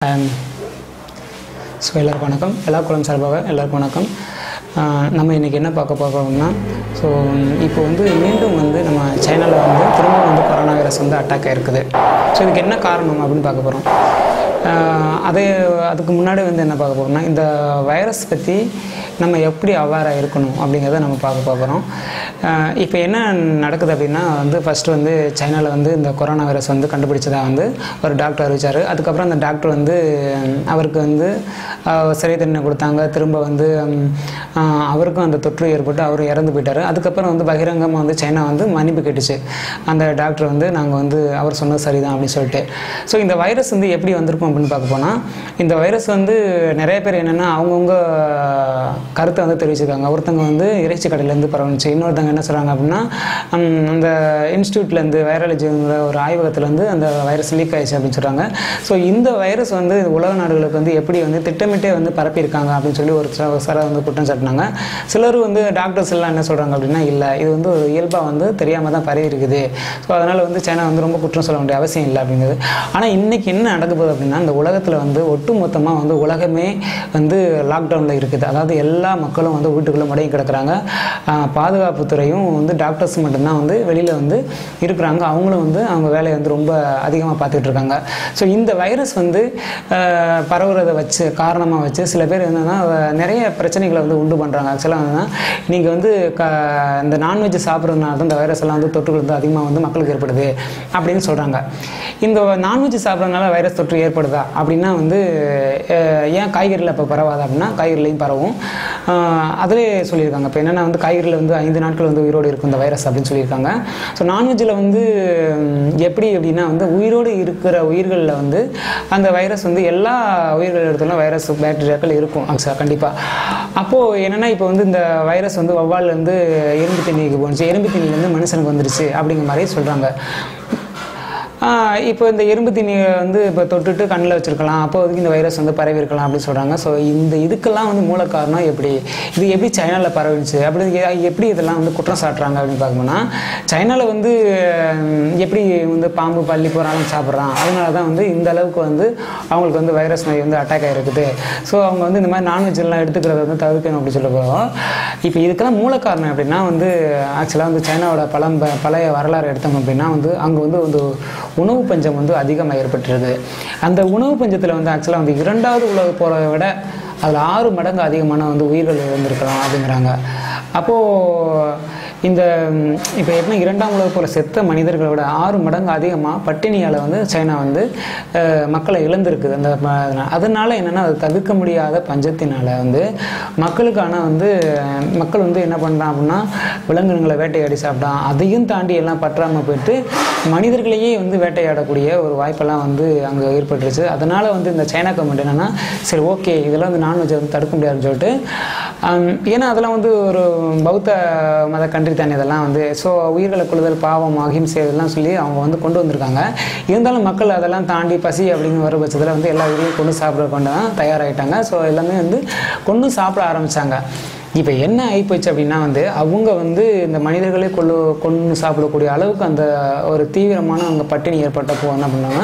ஆம். ஸோ எல்லாருக்கும் வணக்கம் எல்லா குளம் சார்பாக எல்லாருக்கும் வணக்கம் ஆஹ் நம்ம இன்றைக்கி என்ன பார்க்க போகிறோம்னா ஸோ இப்போ வந்து மீண்டும் வந்து நம்ம சைனாவில் வந்து திரும்ப வந்து கொரோனா வைரஸ் வந்து அட்டாக் ஆகிருக்குது ஸோ இதுக்கு என்ன காரணம் அப்படின்னு பார்க்க போகிறோம் அதே அதுக்கு முன்னாடி வந்து என்ன பார்க்க போகிறோம்னா இந்த வைரஸ் பற்றி நம்ம எப்படி அவேராக இருக்கணும் அப்படிங்கிறத நம்ம பார்க்க போகிறோம் இப்போ என்ன நடக்குது அப்படின்னா வந்து ஃபஸ்ட்டு வந்து சைனாவில் வந்து இந்த கொரோனா வைரஸ் வந்து கண்டுபிடிச்சதா வந்து ஒரு டாக்டர் அறிவிச்சார் அதுக்கப்புறம் அந்த டாக்டர் வந்து ம், அவருக்கு வந்து ஆஹ், சிறை தண்டனை கொடுத்தாங்க திரும்ப வந்து ம், ஆஹ், அவருக்கும் அந்த தொற்று ஏற்பட்டு அவர் இறந்து போயிட்டார் அதுக்கப்புறம் வந்து பகிரங்கமாக வந்து சைனா வந்து மன்னிப்பு கேட்டுச்சு அந்த டாக்டர் வந்து நாங்கள் வந்து அவர் சொன்னது சரிதான் அப்படின்னு சொல்லிட்டு ஸோ இந்த வைரஸ் வந்து எப்படி வந்திருக்கும் அப்படின்னு பார்க்க போனால் இந்த வைரஸ் வந்து நிறைய பேர் என்னென்னா அவங்கவுங்க கருத்தை வந்து தெரிவிச்சிருக்காங்க ஒருத்தங்க வந்து இறைச்சி கடையிலேருந்து பரவணுச்சு இன்னொருத்தங்க என்ன சொல்கிறாங்க அப்படின்னா ம், அந்த இன்ஸ்டியூட்லேருந்து வைரலஜிங்கிற ஒரு ஆய்வகத்துலேருந்து அந்த வைரஸ் லீக் ஆயிடுச்சு அப்படின்னு சொல்கிறாங்க ஸோ இந்த வைரஸ் வந்து உலக நாடுகளுக்கு வந்து எப்படி வந்து திட்டமிட்டே வந்து பரப்பியிருக்காங்க அப்படின்னு சொல்லி ஒரு சில சில வந்து குற்றம் சாட்டினாங்க சிலர் வந்து டாக்டர்ஸ் எல்லாம் என்ன சொல்கிறாங்க அப்படின்னா இல்லை இது வந்து ஒரு இயல்பாக வந்து தெரியாமல் தான் பரவி இருக்குது ஸோ அதனால் வந்து சைனா வந்து ரொம்ப குற்றம் சொல்ல வேண்டிய அவசியம் இல்லை அப்படிங்கிறது ஆனால் இன்றைக்கி என்ன நடக்க போகுது அப்படின்னா இந்த உலகத்தில் வந்து ஒட்டுமொத்தமாக வந்து உலகமே வந்து லாக்டவுனில் இருக்குது அதாவது எல்லா மக்களும் வந்து வீட்டுக்குள்ளே முடங்கி கிடக்குறாங்க ஆஹ் பாதுகாப்புத்துறையும் வந்து டாக்டர்ஸ் மட்டும்தான் வந்து வெளியில் வந்து இருக்கிறாங்க அவங்களும் வந்து அவங்க வேலையை வந்து ரொம்ப அதிகமாக பார்த்துட்டு இருக்காங்க ஸோ இந்த வைரஸ் வந்து ஆஹ் பரவுறதை வச்சு காரணமாக வச்சு சில பேர் என்னென்னா நிறைய பிரச்சனைகளை வந்து உண்டு பண்ணுறாங்க ஆக்சுவலாக என்னன்னா நீங்கள் வந்து க இந்த நான்வெஜ் சாப்பிட்றதுனால தான் இந்த வைரஸ் எல்லாம் வந்து தொற்றுகள் வந்து அதிகமாக வந்து மக்களுக்கு ஏற்படுது அப்படின்னு சொல்கிறாங்க இந்த நான்வெஜ் சாப்பிட்றதுனால வைரஸ் தொற்று ஏற்படுதா அப்படின்னா வந்து அஹ், ஏன் காய்கறியில் இப்போ பரவாது அப்படின்னா காய்கறிலையும் பரவும் ஆஹ், அதிலே சொல்லியிருக்காங்க இப்போ என்னென்னா வந்து காய்கறியில் வந்து ஐந்து நாட்கள் வந்து உயிரோடு இருக்கும் இந்த வைரஸ் அப்படின்னு சொல்லியிருக்காங்க ஸோ நான்வெஜ்ஜில் வந்து ம், எப்படி அப்படின்னா வந்து உயிரோடு இருக்கிற உயிர்களில் வந்து அந்த வைரஸ் வந்து எல்லா உயிர்கள் இடத்துல வைரஸ் பாக்டீரியாக்கள் இருக்கும் ஆக்சுவலாக கண்டிப்பாக அப்போது என்னென்னா இப்போ வந்து இந்த வைரஸ் வந்து வவ்வால்லேருந்து எறும்பு தண்ணிக்கு போணுச்சு எறும்பு தண்ணியிலேருந்து மனுஷனுக்கு வந்துருச்சு அப்படிங்கிற மாதிரி சொல்கிறாங்க ஆஹ் இப்போ இந்த எறும்பு தீனியை வந்து இப்போ தொட்டுட்டு கண்ணில் வச்சிருக்கலாம் அப்போதைக்கு இந்த வைரஸ் வந்து பரவி இருக்கலாம் அப்படின்னு சொல்கிறாங்க ஸோ இந்த இதுக்கெல்லாம் வந்து மூல காரணம் எப்படி இது எப்படி சைனாவில் பரவிச்சு அப்படி எ- எப்படி இதெல்லாம் வந்து குற்றம் சாட்டுறாங்க அப்படின்னு பார்க்கணும்னா சைனாவில் வந்து ஹம், எப்படி வந்து பாம்பு பள்ளி போகிறாலும் சாப்பிட்றான் அதனால தான் வந்து இந்த அளவுக்கு வந்து அவங்களுக்கு வந்து வைரஸ் நோய் வந்து அட்டாக் ஆகிருக்குது ஸோ அவங்க வந்து இந்த மாதிரி நான்வெஜ் எல்லாம் எடுத்துக்கிறத வந்து தவிர்க்கணும் அப்படி சொல்ல போகிறோம் இப்போ இதுக்கெல்லாம் மூல காரணம் எப்படின்னா வந்து ஆக்சுவலாக வந்து சைனாவோட பழம் பழைய வரலாறு எடுத்தோம் அப்படின்னா வந்து அங்கே வந்து வந்து உணவு பஞ்சம் வந்து அதிகமாக ஏற்பட்டிருக்கு அந்த உணவு பஞ்சத்தில் வந்து ஆக்சுவலாக வந்து இரண்டாவது உலக போகிறத விட அதில் ஆறு மடங்கு அதிகமான வந்து உயிர்கள் இழந்திருக்கலாம் அப்படிங்கிறாங்க அப்போது இந்த இப்போ என்ன இரண்டாம் உலக போல செத்த மனிதர்களை விட ஆறு மடங்கு அதிகமாக பட்டினியால் வந்து சைனா வந்து அஹ், மக்களை இழந்திருக்குது அந்த ம- அதனால என்னென்னா அது தவிர்க்க முடியாத பஞ்சத்தினால வந்து மக்களுக்கான வந்து அஹ், மக்கள் வந்து என்ன பண்ணுறான் அப்படின்னா விலங்கினங்களை வேட்டையாடி சாப்பிட்டான் அதையும் தாண்டி எல்லாம் பற்றாமல் போயிட்டு மனிதர்களையே வந்து வேட்டையாடக்கூடிய ஒரு வாய்ப்பெல்லாம் வந்து அங்கே ஏற்பட்டுருச்சு அதனால் வந்து இந்த சைனா கவர்மெண்ட் என்னென்னா சரி ஓகே இதெல்லாம் வந்து நான்வெஜ் வந்து தடுக்க முடியாதுன்னு சொல்லிட்டு ஆம், ஏன்னா அதெல்லாம் வந்து ஒரு பௌத்த மத கண்ட்ரி தானே இதெல்லாம் வந்து ஸோ உயிர்களை கொள்ளுதல் பாவம் அகிம்சை இதெல்லாம் சொல்லி அவங்க வந்து கொண்டு வந்திருக்காங்க இருந்தாலும் மக்கள் அதெல்லாம் தாண்டி பசி அப்படின்னு வர பட்சத்தில் வந்து எல்லா உயிரையும் கொண்டு சாப்பிட கொண்டு தான் தயாராகிட்டாங்க ஸோ எல்லாமே வந்து கொண்டு சாப்பிட ஆரம்பித்தாங்க இப்போ என்ன ஆகிப்போச்சு அப்படின்னா வந்து அவங்க வந்து இந்த மனிதர்களே கொள்ளு கொண்டு சாப்பிடக்கூடிய அளவுக்கு அந்த ஒரு தீவிரமான அவங்க பட்டினி ஏற்பட்டப்போ என்ன பண்ணாங்க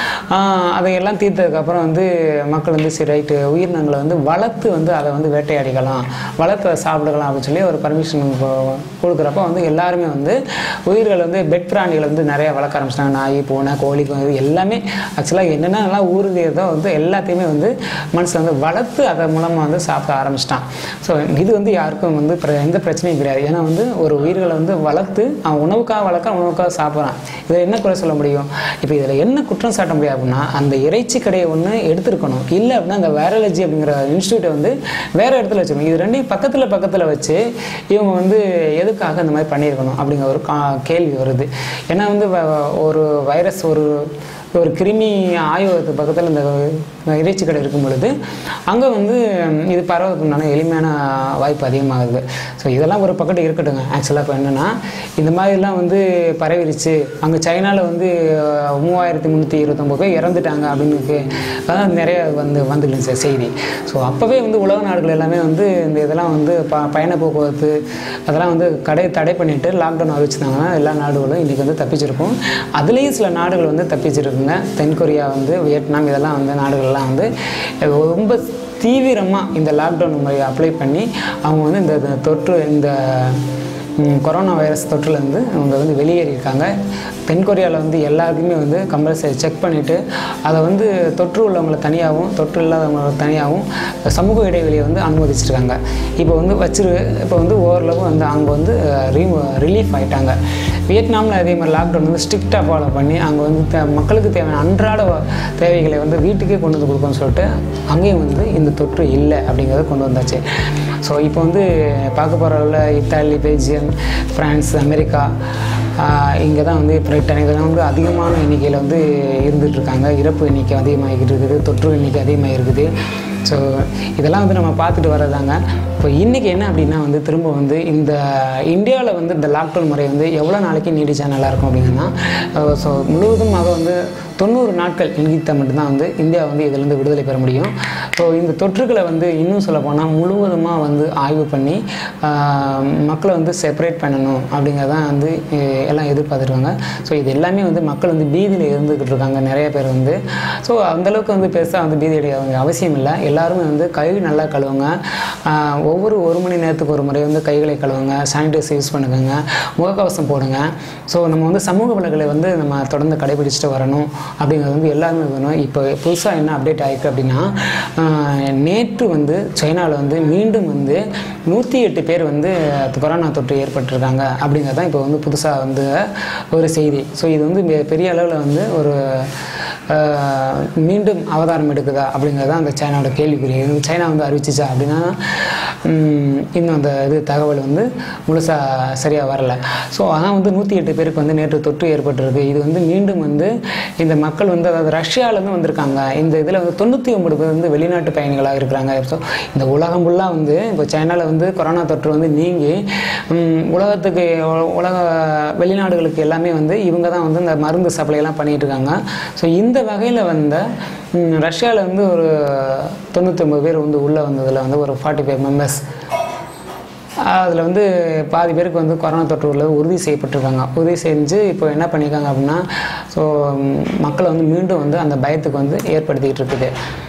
ஆஹ் அதையெல்லாம் தீர்த்ததுக்கப்புறம் வந்து மக்கள் வந்து சரி ரைட்டு உயிரினங்களை வந்து வளர்த்து வந்து அதை வந்து வேட்டையாடிக்கலாம் வளர்த்து அதை சாப்பிடலாம் அப்படின்னு சொல்லி ஒரு பர்மிஷன் கொடுக்குறப்ப வந்து எல்லாருமே வந்து உயிர்கள் வந்து பெட் பிராணிகளை வந்து நிறைய வளர்க்க ஆரம்பிச்சிட்டாங்க நாய் பூனை கோழி இது எல்லாமே ஆக்சுவலாக என்னென்னலாம் ஊறுகிறதோ வந்து எல்லாத்தையுமே வந்து மனுஷன் வந்து வளர்த்து அதன் மூலமாக வந்து சாப்பிட ஆரம்பிச்சிட்டான் ஸோ இது வந்து யாருக்கும் வந்து பிர- எந்த பிரச்சனையும் கிடையாது ஏன்னா வந்து ஒரு உயிர்களை வந்து வளர்த்து அவன் உணவுக்காக வளர்க்க உணவுக்காக சாப்பிட்றான் இதில் என்ன குறை சொல்ல முடியும் இப்போ இதில் என்ன குற்றம் சாட்ட முடியாது அப்படின்னா அந்த இறைச்சி கடையை ஒன்று எடுத்திருக்கணும் இல்லை அப்படின்னா அந்த வைரலஜி அப்படிங்கிற இன்ஸ்டியூட்டை வந்து வேற இடத்துல வச்சுக்கணும் இது ரெண்டையும் பக்கத்தில் பக்கத்தில் வச்சு இவங்க வந்து எதுக்காக இந்த மாதிரி பண்ணியிருக்கணும் அப்படிங்கிற ஒரு கா கேள்வி வருது ஏன்னா வந்து வ- ஒரு வைரஸ் ஒரு ஒரு கிருமி ஆய்வகத்துக்கு பக்கத்தில் இந்த இறைச்சி கடை இருக்கும் பொழுது அங்கே வந்து இது பரவதுக்குண்டான எளிமையான வாய்ப்பு அதிகமாகுது ஸோ இதெல்லாம் ஒரு பக்கத்து இருக்கட்டுங்க ஆக்சுவலாக இப்போ என்னென்னா இந்த மாதிரிலாம் வந்து பரவிருச்சு அங்கே சைனாவில் வந்து அஹ், மூவாயிரத்தி முந்நூற்றி இருபத்தொம்பது பேர் இறந்துட்டாங்க அப்படின்னு கே- அதான் நிறைய வந்து வந்துக்கிட்டு சார் செய்தி ஸோ அப்போவே வந்து உலக நாடுகள் எல்லாமே வந்து இந்த இதெல்லாம் வந்து ப பயண போக்குவரத்து அதெல்லாம் வந்து கடை தடை பண்ணிட்டு லாக்டவுன் அறிவிச்சிருந்தாங்கன்னா எல்லா நாடுகளும் இன்றைக்கி வந்து தப்பிச்சிருக்கும் அதுலேயும் சில நாடுகள் வந்து தப்பிச்சிருக்குங்க இருக்காங்க தென்கொரியா வந்து வியட்நாம் இதெல்லாம் வந்து நாடுகள்லாம் வந்து ரொம்ப தீவிரமாக இந்த லாக்டவுன் முறையை அப்ளை பண்ணி அவங்க வந்து இந்த இந்த தொற்று இந்த ம், கொரோனா வைரஸ் தொற்றுலேருந்து அவங்க வந்து வெளியேறியிருக்காங்க தென்கொரியாவில் வந்து எல்லாருக்குமே வந்து கம்பல்சரி செக் பண்ணிவிட்டு அதை வந்து தொற்று உள்ளவங்களை தனியாகவும் தொற்று இல்லாதவங்களை தனியாகவும் சமூக இடைவெளியை வந்து அனுமதிச்சிருக்காங்க இப்போ வந்து வச்சிரு இப்போ வந்து ஓரளவு வந்து அவங்க வந்து ரிலீஃப் ஆயிட்டாங்க வியட்நாமில் அதே மாதிரி லாக்டவுன் வந்து ஸ்ட்ரிக்டாக ஃபாலோ பண்ணி அங்கே வந்து தே- மக்களுக்கு தேவையான அன்றாட வ- தேவைகளை வந்து வீட்டுக்கே கொண்டு வந்து கொடுக்கணும்னு சொல்லிட்டு அங்கேயும் வந்து இந்த தொற்று இல்லை அப்படிங்கிறத கொண்டு வந்தாச்சு ஸோ இப்போ வந்து பார்க்க போகிறவங்கள இத்தாலி பெல்ஜியம் ஃப்ரான்ஸ் அமெரிக்கா இங்கே தான் வந்து பிரிட்டன் இதெல்லாம் வந்து அதிகமான எண்ணிக்கையில் வந்து இருந்துட்டு இருக்காங்க இறப்பு எண்ணிக்கை அதிகமாகிட்டு இருக்குது தொற்று எண்ணிக்கை அதிகமாக இருக்குது ஸோ இதெல்லாம் வந்து நம்ம பார்த்துட்டு வர்றதாங்க இப்போ இன்றைக்கி என்ன அப்படின்னா வந்து திரும்ப வந்து இந்த இந்தியாவில் வந்து இந்த லாக்டவுன் முறை வந்து எவ்வளோ நாளைக்கு நீடிச்சா நல்லாயிருக்கும் அப்படிங்கன்னா ஸோ முழுவதுமாக வந்து தொண்ணூறு நாட்கள் நீடித்தால் மட்டும்தான் வந்து இந்தியா வந்து இதிலிருந்து விடுதலை பெற முடியும் ஸோ இந்த தொற்றுகளை வந்து இன்னும் சொல்ல போனால் முழுவதுமாக வந்து ஆய்வு பண்ணி ஆஹ், மக்களை வந்து செப்பரேட் பண்ணணும் அப்படிங்கிறதான் வந்து அஹ், எல்லாம் எதிர்பார்த்துருக்காங்க ஸோ இது எல்லாமே வந்து மக்கள் வந்து பீதியில் இருந்துக்கிட்டு இருக்காங்க நிறைய பேர் வந்து ஸோ அந்தளவுக்கு வந்து பெருசாக வந்து பீதி அடைய வேண்டிய அவசியம் இல்லை எல்லாருமே வந்து கை நல்லா கழுவுங்க ஆஹ், ஒவ்வொரு ஒரு மணி நேரத்துக்கு ஒரு முறை வந்து கைகளை கழுவுங்க சானிடைசர் யூஸ் பண்ணுங்க முகக்கவசம் போடுங்க ஸோ நம்ம வந்து சமூக விலகலை வந்து நம்ம தொடர்ந்து கடைபிடிச்சிட்டு வரணும் அப்படிங்கிறது வந்து எல்லாருமே வேணும் இப்போ புதுசாக என்ன அப்டேட் ஆயிருக்கு அப்படின்னா ஆஹ், நேற்று வந்து சைனாவில் வந்து மீண்டும் வந்து நூற்றி எட்டு பேர் வந்து கொரோனா தொற்று ஏற்பட்டிருக்காங்க அப்படிங்கிறது தான் இப்போ வந்து புதுசாக வந்து ஒரு செய்தி ஸோ இது வந்து பெ- பெரிய அளவில் வந்து ஒரு ஆஹ், மீண்டும் அவதாரம் எடுக்குதா அப்படிங்கிறது தான் அந்த சைனாவோட கேள்விக்குறி இது சைனா வந்து அறிவிச்சிச்சா அப்படின்னா ம், இன்னும் அந்த இது தகவல் வந்து முழுசாக சரியாக வரல ஸோ ஆனால் வந்து நூற்றி எட்டு பேருக்கு வந்து நேற்று தொற்று ஏற்பட்டிருக்கு இது வந்து மீண்டும் வந்து இந்த மக்கள் வந்து அதாவது ரஷ்யாவிலேருந்து வந்திருக்காங்க இந்த இதில் வந்து தொண்ணூற்றி ஒன்பது பேர் வந்து வெளிநாட்டு பயணிகளாக இருக்கிறாங்க ஸோ இந்த உலகம் ஃபுல்லாக வந்து இப்போ சைனாவில் வந்து கொரோனா தொற்று வந்து நீங்கி ம், உலகத்துக்கு உ- உலக வெளிநாடுகளுக்கு எல்லாமே வந்து இவங்க தான் வந்து இந்த மருந்து சப்ளை எல்லாம் பண்ணிட்டு இருக்காங்க ஸோ இந்த வகையில் வந்த ம், ரஷ்யாவில் வந்து ஒரு தொண்ணூற்றி ஒன்பது பேர் வந்து உள்ளே வந்ததில் வந்து ஒரு ஃபார்ட்டி ஃபைவ் மெம்பர்ஸ் அதில் வந்து பாதி பேருக்கு வந்து கொரோனா தொற்று உள்ளது உறுதி செய்யப்பட்டிருக்காங்க உறுதி செஞ்சு இப்போ என்ன பண்ணியிருக்காங்க அப்படின்னா ஸோ மக்களை வந்து மீண்டும் வந்து அந்த பயத்துக்கு வந்து ஏற்படுத்திக்கிட்டு இருக்குது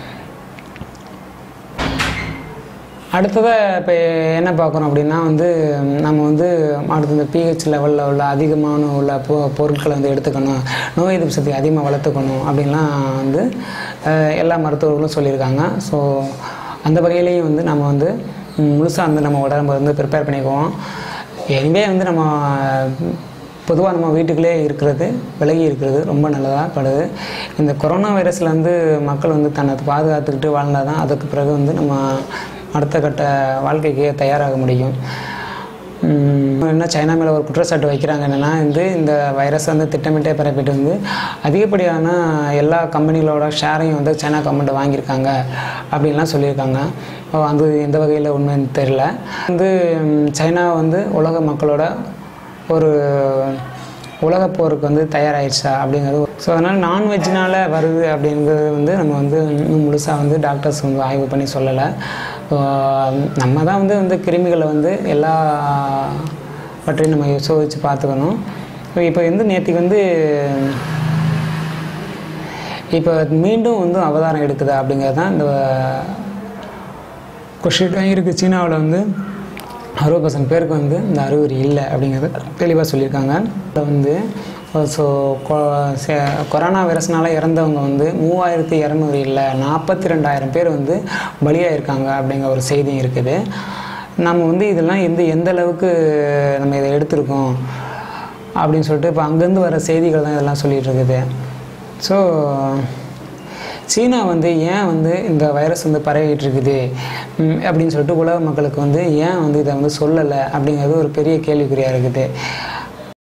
அடுத்ததாக இப்போ என்ன பார்க்குறோம் அப்படின்னா வந்து நம்ம வந்து அடுத்து இந்த பிஹெச் லெவலில் உள்ள அதிகமான உள்ள பொ பொருட்களை வந்து எடுத்துக்கணும் நோய் எதிர்ப்பு சக்தி அதிகமாக வளர்த்துக்கணும் அப்படின்லாம் வந்து அஹ், எல்லா மருத்துவர்களும் சொல்லியிருக்காங்க ஸோ அந்த வகையிலையும் வந்து நம்ம வந்து முழுசாக வந்து நம்ம உடம்பை வந்து ப்ரிப்பேர் பண்ணிக்குவோம் எனிவே வந்து நம்ம பொதுவாக நம்ம வீட்டுக்குள்ளே இருக்கிறது விலகி இருக்கிறது ரொம்ப நல்லதாக படுது இந்த கொரோனா வைரஸ்லேருந்து மக்கள் வந்து தன்னை பாதுகாத்துக்கிட்டு வாழ்ந்தால் தான் அதுக்கு பிறகு வந்து நம்ம அடுத்த கட்ட வாழ்க்கைக்கு தயாராக முடியும் உம், என்ன சைனா மேலே ஒரு குற்றச்சாட்டு வைக்கிறாங்க என்னென்னா வந்து இந்த வைரஸ் வந்து திட்டமிட்டே பரப்பிட்டு வந்து அதிகப்படியான எல்லா கம்பெனிகளோட ஷேரையும் வந்து சைனா கவர்மெண்ட் வாங்கியிருக்காங்க அப்படின்லாம் சொல்லியிருக்காங்க ஓ, அது எந்த வகையில் உண்மைன்னு தெரில வந்து உம், சைனா வந்து உலக மக்களோட ஒரு உலகப் போருக்கு வந்து தயாராகிடுச்சா அப்படிங்கிறது ஸோ அதனால் நான்வெஜ்னால வருது அப்படிங்கிறது வந்து நம்ம வந்து இன்னும் முழுசாக வந்து டாக்டர்ஸ் வந்து ஆய்வு பண்ணி சொல்லலை ஸோ நம்ம தான் வந்து வந்து கிருமிகளை வந்து எல்லா பற்றியும் நம்ம யோசிச்சு பார்த்துக்கணும் இப்போ வந்து நேற்றுக்கு வந்து இப்போ மீண்டும் வந்து அவதாரம் எடுக்குதா அப்படிங்கிறது தான் இந்த கொஷிட்டாக இருக்குது சீனாவில் வந்து அறுபது பர்சன்ட் பேருக்கு வந்து இந்த அறிகுறி இல்லை அப்படிங்கிறத தெளிவாக சொல்லியிருக்காங்க இதில் வந்து ஸோ கொரோனா வைரஸ்னால இறந்தவங்க வந்து மூவாயிரத்தி இரநூறு இல்லை நாற்பத்தி ரெண்டாயிரம் பேர் வந்து பலியாக இருக்காங்க அப்படிங்கிற ஒரு செய்தியும் இருக்குது நம்ம வந்து இதெல்லாம் எந்த எந்த அளவுக்கு நம்ம இதை எடுத்திருக்கோம் அப்படின்னு சொல்லிட்டு இப்போ அங்கேருந்து வர செய்திகள் தான் இதெல்லாம் சொல்லிகிட்டு இருக்குது ஸோ சீனா வந்து ஏன் வந்து இந்த வைரஸ் வந்து பரவிட்டு இருக்குது ம், அப்படின்னு சொல்லிட்டு உலக மக்களுக்கு வந்து ஏன் வந்து இதை வந்து சொல்லலை அப்படிங்கிறது ஒரு பெரிய கேள்விக்குறியாக இருக்குது